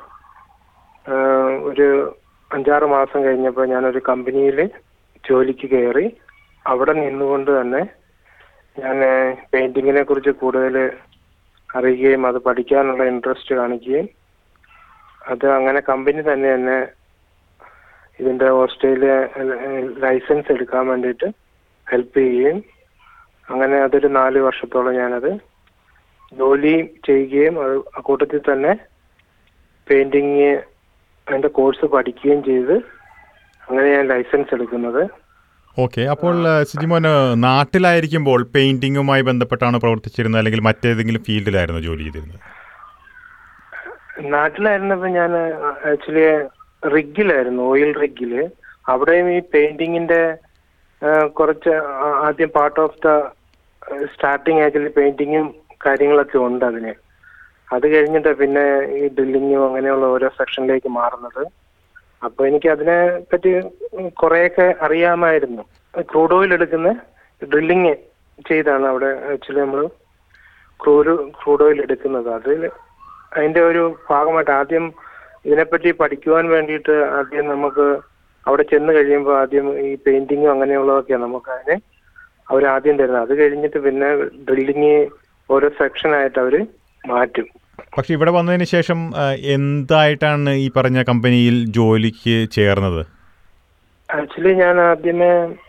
ആ, ഒരു അഞ്ചാറ് മാസം കഴിഞ്ഞപ്പോൾ ഞാനൊരു കമ്പനിയിൽ ജോലിക്ക് കയറി അവിടെ നിന്നുകൊണ്ട് തന്നെ ഞാൻ പെയിന്റിങ്ങിനെ കുറിച്ച് കൂടുതൽ അറിയുകയും അത് പഠിക്കാനുള്ള ഇൻട്രസ്റ്റ് കാണിക്കുകയും അത് അങ്ങനെ കമ്പനി തന്നെ എന്നെ ഇതിന്റെ ഓസ്ട്രേലിയ ലൈസൻസ് എടുക്കാൻ വേണ്ടിയിട്ട് ഹെൽപ്പ് ചെയ്യുകയും അങ്ങനെ അതൊരു നാല് വർഷത്തോളം ഞാനത് ജോലി ചെയ്യുകയും അത് കൂട്ടത്തിൽ തന്നെ പെയിന്റിങ് അതിന്റെ കോഴ്സ് പഠിക്കുകയും ചെയ്ത് അങ്ങനെ ഞാൻ ലൈസൻസ് എടുക്കുന്നത് ഓക്കെ അപ്പോൾ ആ, സിജിമോൻ ആ, നാട്ടിലായിരിക്കുമ്പോൾ പെയിന്റിങ്ങുമായി ബന്ധപ്പെട്ടാണ് പ്രവർത്തിച്ചിരുന്നത് അല്ലെങ്കിൽ മറ്റേതെങ്കിലും ഫീൽഡിലായിരുന്നു ജോലി ചെയ്തിരുന്നത് നാട്ടിലായിരുന്നപ്പോ ഞാൻ ആക്ച്വലി റിഗിലായിരുന്നു ഓയിൽ റിഗില് അവിടെയും ഈ പെയിന്റിങ്ങിന്റെ ആ, കുറച്ച് ആ- ആദ്യം part of the starting actually പെയിന്റിങ്ങും കാര്യങ്ങളൊക്കെ ഉണ്ട് അതിന് അത് കഴിഞ്ഞിട്ട് പിന്നെ ഈ ഡ്രില്ലിങ്ങും അങ്ങനെയുള്ള ഓരോ സെക്ഷനിലേക്ക് മാറുന്നത് അപ്പൊ എനിക്ക് അതിനെ പറ്റി കുറെയൊക്കെ അറിയാമായിരുന്നു ക്രൂഡ് ഓയിൽ എടുക്കുന്ന ഡ്രില്ലിങ് ചെയ്താണ് അവിടെ ആക്ച്വലി നമ്മൾ ക്രൂഡ് ക്രൂഡ് ഓയിൽ എടുക്കുന്നത് അതിൽ അതിന്റെ ഒരു ഭാഗമായിട്ട് ആദ്യം ഇതിനെപ്പറ്റി പഠിക്കുവാൻ വേണ്ടിയിട്ട് ആദ്യം നമുക്ക് അവിടെ ചെന്ന് കഴിയുമ്പോൾ ആദ്യം ഈ പെയിന്റിങ്ങും അങ്ങനെയുള്ളതൊക്കെയാണ് നമുക്ക് അതിനെ അവർ ആദ്യം തരുന്നത് അത് കഴിഞ്ഞിട്ട് പിന്നെ ഡ്രില്ലിങ് ഓരോ സെക്ഷനായിട്ട് അവർ മാറ്റും പക്ഷെ ഇവിടെ വന്നതിന് ശേഷം ആ, എന്തായിട്ടാണ് ഈ പറഞ്ഞ കമ്പനിയിൽ ജോലിക്ക് ചേർന്നത് ആക്ച്വലി ഞാൻ ആദ്യമേ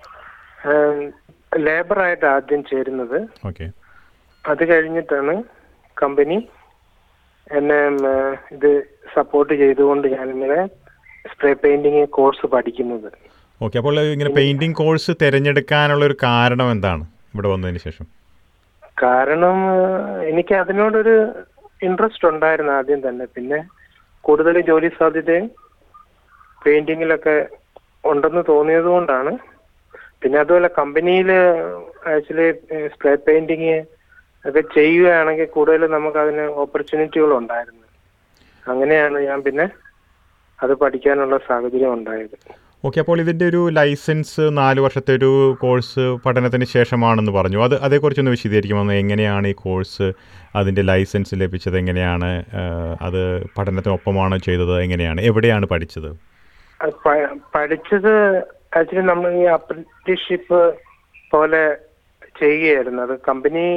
ലേബറായിട്ട് ആദ്യം ചേരുന്നത് ഓക്കെ അത് കഴിഞ്ഞിട്ടാണ് കമ്പനി എന്നെ ഉം, ഏഹ്, ഇത് സപ്പോർട്ട് ചെയ്തുകൊണ്ട് ഞാനിങ്ങനെ സ്പ്രേ പെയിന്റിങ് കോഴ്സ് പഠിക്കുന്നത് ഓക്കെ അപ്പോൾ ഇങ്ങനെ പെയിന്റിംഗ് കോഴ്സ് തിരഞ്ഞെടുക്കാനുള്ള ഒരു കാരണം എന്താണ് ഇവിടെ വന്നതിന് ശേഷം കാരണം ഏഹ്, എനിക്ക് അതിനോടൊരു ഇൻട്രസ്റ്റ് ഉണ്ടായിരുന്നു ആദ്യം തന്നെ പിന്നെ കൂടുതൽ ജോലി സാധ്യതയും പെയിന്റിങ്ങിലൊക്കെ ഉണ്ടെന്ന് തോന്നിയത് കൊണ്ടാണ് പിന്നെ അതുപോലെ കമ്പനിയിൽ ആക്ച്വലി സ്പ്രേ പെയിന്റിങ് ഒക്കെ ചെയ്യുകയാണെങ്കിൽ കൂടുതൽ നമുക്ക് അതിന് ഓപ്പർച്യൂണിറ്റികൾ ഉണ്ടായിരുന്നു അങ്ങനെയാണ് ഞാൻ പിന്നെ അത് പഠിക്കാനുള്ള സാഹചര്യം ഉണ്ടായത് ഓക്കെ അപ്പോൾ ഇതിൻ്റെ ഒരു ലൈസൻസ് നാല് വർഷത്തെ ഒരു കോഴ്സ് പഠനത്തിന് ശേഷമാണെന്ന് പറഞ്ഞു അത് അതേക്കുറിച്ചൊന്ന് വിശദീകരിക്കുമോ എങ്ങനെയാണ് ഈ കോഴ്സ് അതിൻ്റെ ലൈസൻസ് ലഭിച്ചത് എങ്ങനെയാണ് ആ, അത് പഠനത്തിനൊപ്പമാണോ ചെയ്തത് എങ്ങനെയാണ് എവിടെയാണ് പഠിച്ചത് അത് പ- പഠിച്ചത് ആക്ച്വലി നമ്മൾ ഈ അപ്രന്റീസ്ഷിപ്പ് പോലെ ചെയ്യുകയായിരുന്നു അത് കമ്പനി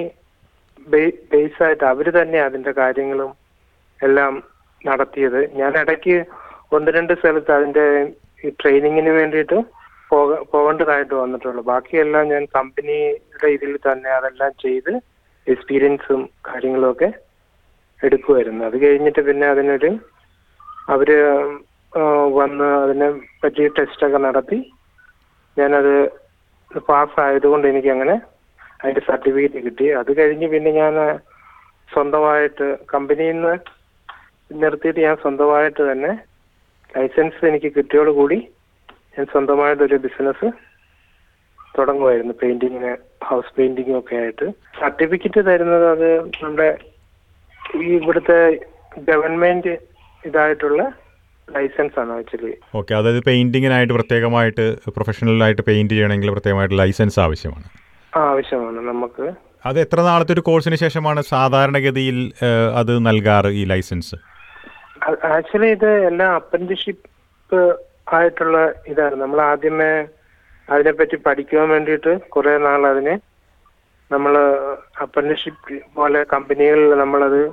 ബേസ് ആയിട്ട് അവര് തന്നെ അതിന്റെ കാര്യങ്ങളും എല്ലാം നടത്തിയത് ഞാൻ ഇടയ്ക്ക് ഒന്ന് രണ്ട് സ്ഥലത്ത് അതിന്റെ ഈ ട്രെയിനിങ്ങിന് വേണ്ടിയിട്ട് പോക പോകേണ്ടതായിട്ട് വന്നിട്ടുള്ളൂ ബാക്കിയെല്ലാം ഞാൻ കമ്പനിയുടെ ഇതിൽ തന്നെ അതെല്ലാം ചെയ്ത് എക്സ്പീരിയൻസും കാര്യങ്ങളും ഒക്കെ എടുക്കുമായിരുന്നു അത് കഴിഞ്ഞിട്ട് പിന്നെ അതിനൊരു അവര് ആ, വന്ന് അതിനെ പറ്റി ടെസ്റ്റ് ഒക്കെ നടത്തി ഞാനത് പാസ് ആയതുകൊണ്ട് എനിക്ക് അങ്ങനെ അതിന്റെ സർട്ടിഫിക്കറ്റ് കിട്ടി അത് കഴിഞ്ഞ് പിന്നെ ഞാൻ സ്വന്തമായിട്ട് കമ്പനിയിൽ നിന്ന് നിർത്തിയിട്ട് ഞാൻ സ്വന്തമായിട്ട് തന്നെ ലൈസൻസ് എനിക്ക് കിട്ടിയോടുകൂടി ഞാൻ സ്വന്തമായിട്ടൊരു ബിസിനസ് തുടങ്ങുമായിരുന്നു പെയിന്റിങ്ങിന് ഹൗസ് പെയിന്റിങ്ങും ഒക്കെ ആയിട്ട് സർട്ടിഫിക്കറ്റ് തരുന്നത് അത് നമ്മുടെ ഈ ഇവിടുത്തെ ഗവൺമെന്റ് ഇതായിട്ടുള്ള ലൈസൻസ് ആണ് ആക്ച്വലി ഓക്കെ അതായത് പെയിൻറ്റിങ്ങിനായിട്ട് പ്രത്യേകമായിട്ട് പ്രൊഫഷണലായിട്ട് പെയിൻറ്റ് ചെയ്യണമെങ്കിൽ പ്രത്യേകമായിട്ട് ലൈസൻസ് ആവശ്യമാണ് ആവശ്യമാണ് നമുക്ക് അത് എത്ര നാളത്തെ ഒരു കോഴ്സിന് ശേഷമാണ് സാധാരണഗതിയിൽ ആ, അത് നൽകാറ് ഈ ലൈസൻസ് ആക്ച്വലി ഇത് എല്ലാം അപ്രന്റീഷിപ്പ് ആയിട്ടുള്ള ഇതാണ് നമ്മൾ ആദ്യമേ അതിനെപ്പറ്റി പഠിക്കുവാൻ വേണ്ടിയിട്ട് കുറെ നാൾ അതിനെ നമ്മൾ അപ്രന്റീഷിപ്പ് പോലെ കമ്പനികളിൽ നമ്മളത്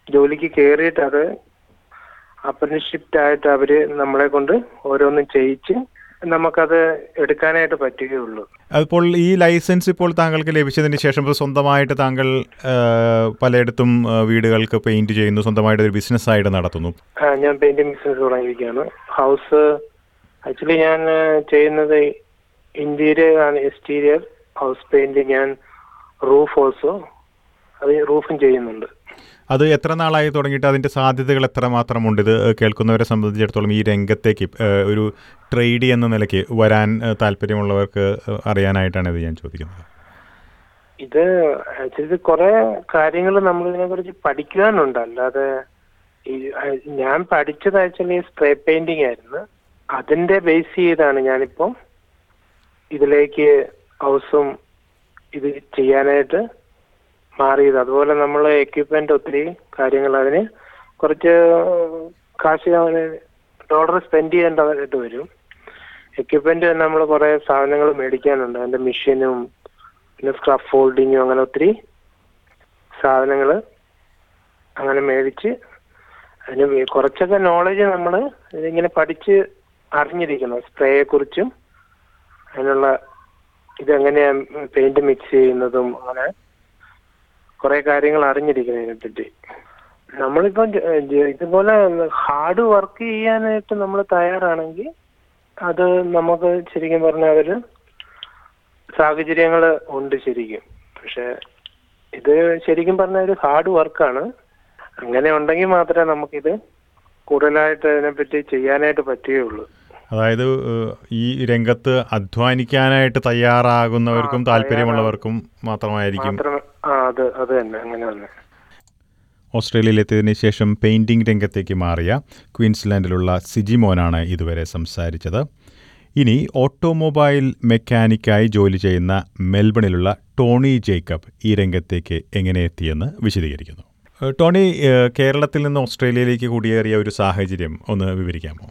ജോലിക്ക് കയറിയിട്ട് അത് അപ്രന്റിഷിപ്റ്റ് ആയിട്ട് അവര് നമ്മളെ കൊണ്ട് ഓരോന്നും ചെയ്യിച്ച് നമുക്കത് എടുക്കാനായിട്ട് പറ്റുകയുള്ളൂ അപ്പോൾ ഈ ലൈസൻസ് ഇപ്പോൾ താങ്കൾക്ക് ലഭിച്ചതിന് ശേഷം ഇപ്പോൾ സ്വന്തമായിട്ട് താങ്കൾ ആ, പലയിടത്തും ആ, വീടുകൾക്ക് പെയിന്റ് ചെയ്യുന്നു സ്വന്തമായിട്ട് ഒരു ബിസിനസ്സായിട്ട് നടത്തുന്നു ആ, ഞാൻ പെയിന്റിംഗ് ബിസിനസ് തുടങ്ങിയിരിക്കുകയാണ് ഹൗസ് ആക്ച്വലി ഞാൻ ആ, ചെയ്യുന്നത് ഇന്റീരിയർ ആണ് എക്സ്റ്റീരിയർ ഹൗസ് പെയിന്റിങ് ഞാൻ റൂഫ് ഓൾസോ അത് റൂഫും ചെയ്യുന്നുണ്ട് അത് എത്ര നാളായി തുടങ്ങിയിട്ട് അതിൻ്റെ സാധ്യതകൾ എത്രമാത്രമുണ്ട് ഇത് കേൾക്കുന്നവരെ സംബന്ധിച്ചിടത്തോളം ഈ രംഗത്തേക്ക് ആ, ഒരു ട്രേഡി എന്ന നിലയ്ക്ക് വരാൻ ആ, താല്പര്യമുള്ളവർക്ക് ആ, അറിയാനായിട്ടാണ് ഇത് ഞാൻ ചോദിക്കുന്നത് ഇത് ആക്ച്വലി ഇത് കുറെ കാര്യങ്ങൾ നമ്മൾ ഇതിനെ കുറിച്ച് പഠിക്കാനുണ്ട് അല്ലാതെ ഈ ആ, ഞാൻ പഠിച്ചത് ആക്ച്വലി സ്പ്രേ പെയിന്റിംഗ് ആയിരുന്നു അതിന്റെ ബേസ് ചെയ്താണ് ഞാനിപ്പോ ഇതിലേക്ക് ഹൗസും ഇത് ചെയ്യാനായിട്ട് മാറിയത് അതുപോലെ നമ്മൾ എക്യുപ്മെന്റ് ഒത്തിരി കാര്യങ്ങൾ അതിന് കുറച്ച് കാശ് ഡോളർ സ്പെൻഡ് ചെയ്യേണ്ടതായിട്ട് വരും എക്യുപ്മെന്റ് തന്നെ നമ്മൾ കുറെ സാധനങ്ങൾ മേടിക്കാനുണ്ട് അതിന്റെ മെഷീനും പിന്നെ സ്ക്രഫ് ഫോൾഡിങ്ങും അങ്ങനെ ഒത്തിരി സാധനങ്ങൾ അങ്ങനെ മേടിച്ച് അതിന് വേ- കുറച്ചൊക്കെ നോളജ് നമ്മൾ ഇതിങ്ങനെ പഠിച്ച് അറിഞ്ഞിരിക്കണം സ്പ്രേയെ കുറിച്ചും അതിനുള്ള ഇതെങ്ങനെയാ പെയിന്റ് മിക്സ് ചെയ്യുന്നതും അങ്ങനെ കുറെ കാര്യങ്ങൾ അറിഞ്ഞിരിക്കണം ഇതിനെപ്പറ്റി നമ്മളിപ്പോ ജ- ജ- ഇതുപോലെ ഹാർഡ് വർക്ക് ചെയ്യാനായിട്ട് നമ്മൾ തയ്യാറാണെങ്കിൽ അത് നമുക്ക് ശരിക്കും പറഞ്ഞാൽ അതൊരു സാഹചര്യങ്ങൾ ഉണ്ട് ശരിക്കും പക്ഷെ ഇത് ശരിക്കും പറഞ്ഞ ഒരു ഹാർഡ് വർക്കാണ് അങ്ങനെ ഉണ്ടെങ്കിൽ മാത്രമേ നമുക്കിത് കൂടുതലായിട്ട് ഇതിനെപ്പറ്റി ചെയ്യാനായിട്ട് പറ്റുകയുള്ളൂ അതായത് ഏഹ്, ഈ രംഗത്ത് അധ്വാനിക്കാനായിട്ട് തയ്യാറാകുന്നവർക്കും ആ, താല്പര്യമുള്ളവർക്കും മാത്രമായിരിക്കും മാത്രമേ ആ അത് അത് തന്നെ അങ്ങനെ തന്നെ ഓസ്ട്രേലിയയിലെത്തിയതിനു ശേഷം പെയിൻറ്റിംഗ് രംഗത്തേക്ക് മാറിയ ക്വീൻസ്ലാൻഡിലുള്ള സിജിമോനാണ് ഇതുവരെ സംസാരിച്ചത് ഇനി ഓട്ടോമൊബൈൽ മെക്കാനിക്കായി ജോലി ചെയ്യുന്ന മെൽബണിലുള്ള ടോണി ജേക്കബ് ഈ രംഗത്തേക്ക് എങ്ങനെ എത്തിയെന്ന് വിശദീകരിക്കുന്നു ഏഹ് ടോണി ഏഹ് കേരളത്തിൽ നിന്ന് ഓസ്ട്രേലിയയിലേക്ക് കുടിയേറിയ ഒരു സാഹചര്യം ഒന്ന് വിവരിക്കാമോ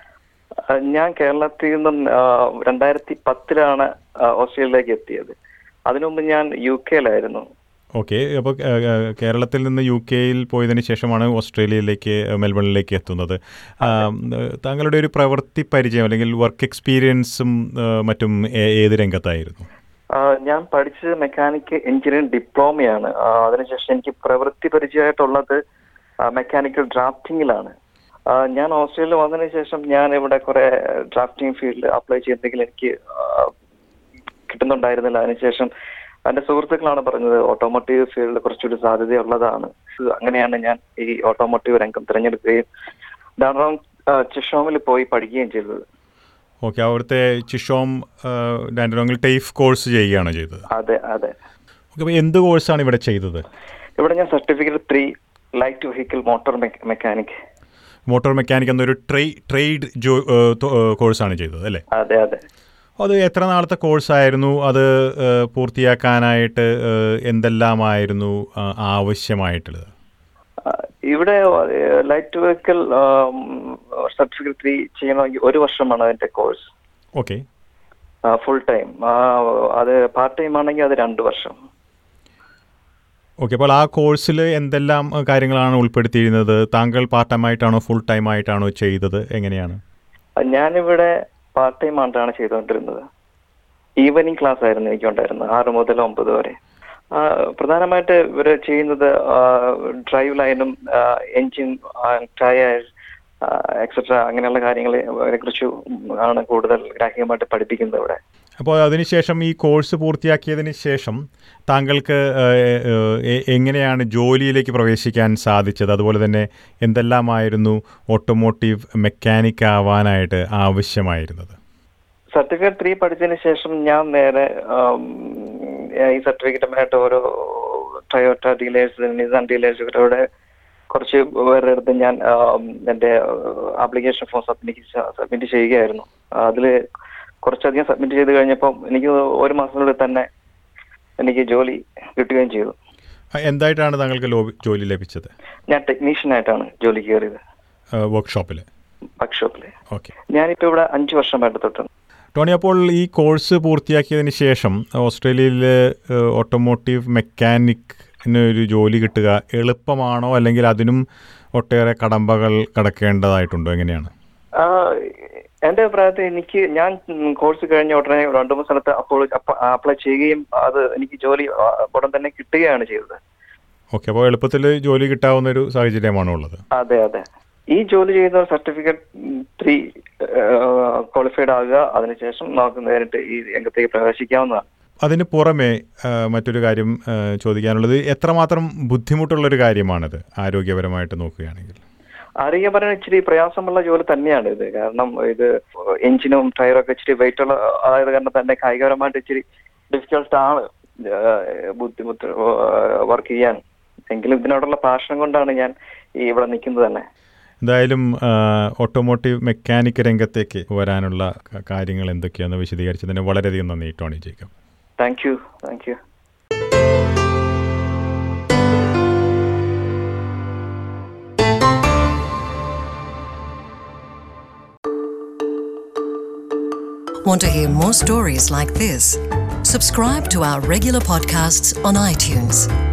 ആ, ഞാൻ കേരളത്തിൽ നിന്നും ആ, രണ്ടായിരത്തി പത്തിലാണ് ആ, ഓസ്ട്രേലിയയിലേക്ക് എത്തിയത് അതിനു മുമ്പ് ഞാൻ യു കെയിലായിരുന്നു ഓക്കെ അപ്പോൾ കേരളത്തിൽ നിന്ന് യു കെയിൽ പോയതിന് ശേഷമാണ് ഓസ്ട്രേലിയയിലേക്ക് ഏഹ്, മെൽബണിലേക്ക് എത്തുന്നത് ആം, ഏഹ്, താങ്കളുടെ ഒരു പ്രവൃത്തി പരിചയം അല്ലെങ്കിൽ വർക്ക് എക്സ്പീരിയൻസും ഏഹ്, മറ്റും ഏ- ഏത് രംഗത്തായിരുന്നു ആ, ഞാൻ പഠിച്ചത് മെക്കാനിക് എഞ്ചിനീയറിംഗ് ഡിപ്ലോമയാണ് ആ, അതിനുശേഷം എനിക്ക് പ്രവൃത്തി പരിചയമായിട്ടുള്ളത് മെക്കാനിക്കൽ ഡ്രാഫ്റ്റിംഗിലാണ് ആ, ഞാൻ ഓസ്ട്രേലിയ വന്നതിന് ശേഷം ഞാൻ ഇവിടെ കുറെ ഡ്രാഫ്റ്റിംഗ് ഫീൽഡിൽ അപ്ലൈ ചെയ്തെങ്കിൽ എനിക്ക് ആ, കിട്ടുന്നുണ്ടായിരുന്നില്ല അതിനുശേഷം എന്റെ സുഹൃത്തുക്കളാണ് പറഞ്ഞത് ഓട്ടോമോട്ടീവ് ഫീൽഡിൽ കുറച്ചുകൂടി സാധ്യതയുള്ളതാണ് അങ്ങനെയാണ് ഞാൻ ഈ ഓട്ടോമോട്ടീവ് രംഗം തിരഞ്ഞെടുക്കുകയും ഡാൻറോം ചിഷോമിൽ പോയി പഠിക്കുകയും ചെയ്തത് ഓക്കെ അവിടുത്തെ ചിഷോം ഡാൻഡ്രോങ്ങിൽ ടൈഫ് കോഴ്സ് ചെയ്യുകയാണോ ചെയ്തത് അതെ അതെ ഓക്കെ അപ്പോൾ എന്ത് കോഴ്സാണ് ഇവിടെ ചെയ്തത് ഇവിടെ ഞാൻ certificate three light vehicle motor mechanic motor mechanic എന്നൊരു ട്രേ ട്രേഡ് ജോ ഏഹ്, തൊ- ഏഹ്, കോഴ്സാണ് ചെയ്തത് അല്ലേ അതെ അതെ അത് എത്ര നാളത്തെ കോഴ്സായിരുന്നു അത് ഏഹ്, പൂർത്തിയാക്കാനായിട്ട് ഏഹ്, എന്തെല്ലാമായിരുന്നു ആ, ആവശ്യമായിട്ടുള്ളത് ആ, ഇവിടെ ലൈറ്റ് വെഹിക്കിൾ സർട്ടിഫിക്കറ്റ് ത്രീ ചെയ്യണമെങ്കിൽ ഒരു വർഷമാണ് അതിന്റെ കോഴ്സ് ഓക്കെ ഫുൾ ടൈം അത് പാർട്ട് ടൈം ആണെങ്കിൽ അത് രണ്ട് വർഷം ഓക്കെ അപ്പോൾ ആ കോഴ്സിൽ എന്തെല്ലാം അഹ്, കാര്യങ്ങളാണ് ഉൾപ്പെടുത്തിയിരുന്നത് താങ്കൾ പാർട്ട് ടൈം ആയിട്ടാണോ ഫുൾ ടൈം ആയിട്ടാണോ ചെയ്തത് എങ്ങനെയാണ് ആ, ഞാനിവിടെ പാർട്ട് ടൈം ആയിട്ടാണ് ചെയ്തുകൊണ്ടിരുന്നത് ഈവനിങ് ക്ലാസ് ആയിരുന്നു എനിക്കുണ്ടായിരുന്നത് ആറ് മുതൽ ഒമ്പത് വരെ ആ, പ്രധാനമായിട്ട് ഇവർ ചെയ്യുന്നത് ഡ്രൈവ് ലൈനും എൻജിൻ ടയർ എക്സെട്ര അങ്ങനെയുള്ള കാര്യങ്ങളെ കുറിച്ച് ആണ് കൂടുതൽ ഗ്രാഹ്യമായിട്ട് പഠിപ്പിക്കുന്നത് ഇവിടെ അപ്പോൾ അതിനുശേഷം ഈ കോഴ്സ് പൂർത്തിയാക്കിയതിന് ശേഷം താങ്കൾക്ക് ഏഹ്, ഏഹ്, എ- എങ്ങനെയാണ് ജോലിയിലേക്ക് പ്രവേശിക്കാൻ സാധിച്ചത് അതുപോലെ തന്നെ എന്തെല്ലാമായിരുന്നു ഓട്ടോമോട്ടീവ് മെക്കാനിക് ആവാനായിട്ട് ആവശ്യമായിരുന്നത് സർട്ടിഫിക്കറ്റ് ത്രീ പഠിച്ചതിന് ശേഷം ഞാൻ നേരെ ആം, ഈ സർട്ടിഫിക്കറ്റുമായിട്ട് ഓരോ ടൊയോട്ട ഡീലേഴ്സ് നിസാൻ ഡീലേഴ്സുകളുടെ കുറച്ച് പേരുടെ അടുത്ത് ഞാൻ ആം, എൻ്റെ ആപ്ലിക്കേഷൻ ഫോം സബ്മിറ്റ് സബ്മിറ്റ് ചെയ്യുകയായിരുന്നു അതിൽ കുറച്ചധികം സബ്മിറ്റ് ചെയ്ത് കഴിഞ്ഞപ്പോൾ എനിക്ക് ഒരു മാസത്തിനുള്ളിൽ തന്നെ എനിക്ക് ജോലി കിട്ടുകയും ചെയ്തു ആ, എന്തായിട്ടാണ് താങ്കൾക്ക് ലോ ജോലി ലഭിച്ചത് ഞാൻ ടെക്നീഷ്യനായിട്ടാണ് ജോലി കയറിയത് വർക്ക്ഷോപ്പിൽ വർക്ക്ഷോപ്പിൽ ഓക്കെ ഞാനിപ്പോൾ ഇവിടെ അഞ്ച് വർഷമായിട്ട് തൊട്ടുണ്ട് ടോണി അപ്പോൾ ഈ കോഴ്സ് പൂർത്തിയാക്കിയതിന് ശേഷം ഓസ്ട്രേലിയയിൽ ഓട്ടോമോട്ടീവ് മെക്കാനിക് ഒരു ജോലി കിട്ടുക എളുപ്പമാണോ അല്ലെങ്കിൽ അതിനും ഒട്ടേറെ കടമ്പകൾ കടക്കേണ്ടതായിട്ടുണ്ടോ എങ്ങനെയാണ് ആ, എന്റെ അഭിപ്രായത്തിൽ എനിക്ക് ഞാൻ കോഴ്സ് കഴിഞ്ഞ ഉടനെ രണ്ടു മൂന്ന് സ്ഥലത്ത് അപ്പോൾ അപ്ലൈ ചെയ്യുകയും അത് എനിക്ക് ജോലി ആ, ഉടൻ തന്നെ കിട്ടുകയാണ് ചെയ്തത് ഓക്കെ അപ്പോൾ എളുപ്പത്തിൽ ജോലി കിട്ടാവുന്ന ഒരു സാഹചര്യമാണോ ഉള്ളത് അതെ അതെ ഈ ജോലി ചെയ്യുന്ന സർട്ടിഫിക്കറ്റ് ത്രീ ക്വാളിഫൈഡ് ആകുക അതിനുശേഷം നമുക്ക് നേരിട്ട് ഈ രംഗത്തേക്ക് പ്രവേശിക്കാവുന്നതാണ് അതിന് പുറമെ ആ, മറ്റൊരു കാര്യം ആ, ചോദിക്കാനുള്ളത് എത്രമാത്രം ബുദ്ധിമുട്ടുള്ളൊരു കാര്യമാണിത് ആരോഗ്യപരമായിട്ട് നോക്കുകയാണെങ്കിൽ ആരോഗ്യപരമായി ഇച്ചിരി പ്രയാസമുള്ള ജോലി തന്നെയാണ് ഇത് കാരണം ഇത് എഞ്ചിനും ടയറൊക്കെ ഇച്ചിരി വെയിറ്റ് ഉള്ള ആയത് കാരണം തന്നെ കായികപരമായിട്ട് ഇച്ചിരി ഡിഫിക്കൽട്ട് ആണ് ഏഹ് ബുദ്ധിമുട്ട് വർക്ക് ചെയ്യാൻ എങ്കിലും ഇതിനോടുള്ള പാഷൻ കൊണ്ടാണ് ഞാൻ ഈ ഇവിടെ നിൽക്കുന്നത് തന്നെ എന്തായാലും ആ, ഓട്ടോമോട്ടീവ് മെക്കാനിക് രംഗത്തേക്ക് വരാനുള്ള ക- കാര്യങ്ങൾ എന്തൊക്കെയാണെന്ന് വിശദീകരിച്ചതിന് വളരെയധികം നന്ദി Tony Jacob thank you thank you Want to hear more stories like this? Subscribe to our regular podcasts on iTunes.